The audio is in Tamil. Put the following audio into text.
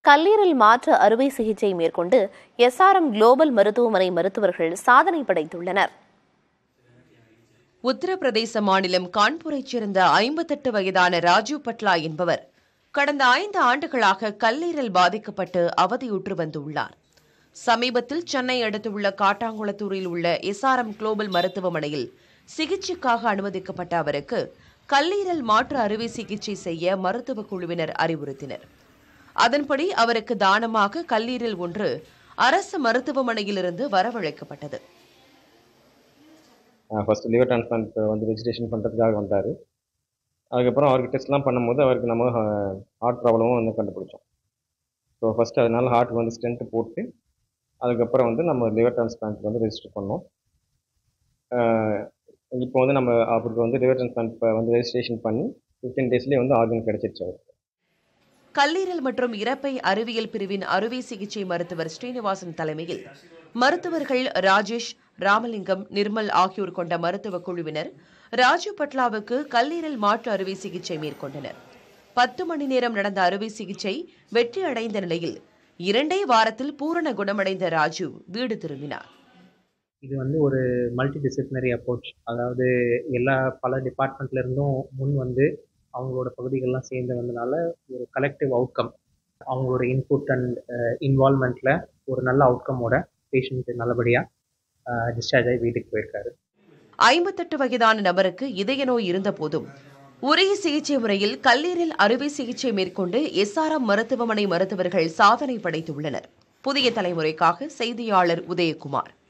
கல்லீரல் மாற்று அறுவை சிகிச்சை மேற்கொண்டு எஸ்ஆர்எம் குளோபல் மருத்துவமனை மருத்துவர்கள் சாதனை படைத்துள்ளனர் உத்தரப்பிரதேச மாநிலம் கான்பூரைச் சேர்ந்த ஐம்பத்தெட்டு வயதான ராஜீவ் பட்லா என்பவர் கடந்த ஐந்து ஆண்டுகளாக கல்லீரல் பாதிக்கப்பட்டு அவதியுற்று வந்துள்ளார் சமீபத்தில் சென்னை அடுத்துள்ள காட்டாங்குளத்தூரில் உள்ள எஸ்ஆர்எம் குளோபல் மருத்துவமனையில் சிகிச்சைக்காக அனுமதிக்கப்பட்ட அவருக்கு கல்லீரல் மாற்று அறுவை சிகிச்சை செய்ய மருத்துவ குழுவினர் அறிவுறுத்தினர் அதன்படி அவருக்கு தானமாக கல்லீரல் ஒன்று அரசு மருத்துவமனையிலிருந்து வரவழைக்கப்பட்டது ஃபஸ்ட்டு லிவர் டிரான்ஸ்பிளான்ட் வந்து ரெஜிஸ்ட்ரேஷன் பண்ணுறதுக்காக வந்தார் அதுக்கப்புறம் அவருக்கு டெஸ்ட்லாம் பண்ணும்போது அவருக்கு நம்ம ஹார்ட் ப்ராப்ளமும் வந்து கண்டுபிடிச்சோம் ஸோ ஃபஸ்ட்டு அதனால ஹார்ட்டுக்கு வந்து ஸ்டென்ட் போட்டு அதுக்கப்புறம் வந்து நம்ம லிவர் டிரான்ஸ்பிளான்ட் வந்து ரெஜிஸ்டர் பண்ணோம் இப்போ வந்து நம்ம அவருக்கு வந்து லிவர் டிரான்ஸ்பிளான்ட் வந்து ரெஜிஸ்ட்ரேஷன் பண்ணி ஃபிஃப்டீன் டேஸ்லேயே வந்து ஆர்கன் கிடைச்சிருச்சு அவருக்கு கல்லீரல் மற்றும் இறப்பை அறிவியல் பிரிவின் அறுவை சிகிச்சை மருத்துவர் ஸ்ரீனிவாசன் தலைமையில் மருத்துவர்கள் ராஜேஷ் ராமலிங்கம் நிர்மல் ஆகியோர் கொண்ட மருத்துவ குழுவினர் ராஜீவ் பட்லாவுக்கு கல்லீரல் மாற்று அறுவை சிகிச்சை மேற்கொண்டனர் பத்து மணி நேரம் நடந்த அறுவை சிகிச்சை வெற்றி அடைந்த நிலையில் இரண்டே வாரத்தில் பூரண குணமடைந்த ராஜு வீடு திரும்பினார் இது வந்து ஒரு மல்டி டிசிப்ளினரி அப்ரோச் அதாவது எல்லா பல டிபார்ட்மெண்ட்ல இருந்தும் முன் வந்து அவங்களோட பகுதிகள்லாம் சேர்ந்து வந்தனால ஒரு கலெக்டிவ் அவுட்கம் அவங்களோட இன்புட் அண்ட் இன்வால்மெண்ட்ல ஒரு நல்ல அவுட்கமோட பேஷண்ட் நல்லபடியாக டிஸ்சார்ஜ் ஆகி வீட்டுக்கு போயிருக்காரு ஐம்பத்தெட்டு வயதான நபருக்கு இதய நோய் இருந்த போதும் உரிய சிகிச்சை முறையில் கல்லீரல் அறுவை சிகிச்சை மேற்கொண்டு எஸ்ஆர்எம் மருத்துவமனை மருத்துவர்கள் சாதனை படைத்துள்ளனர் புதிய தலைமுறைக்காக செய்தியாளர் உதயகுமார்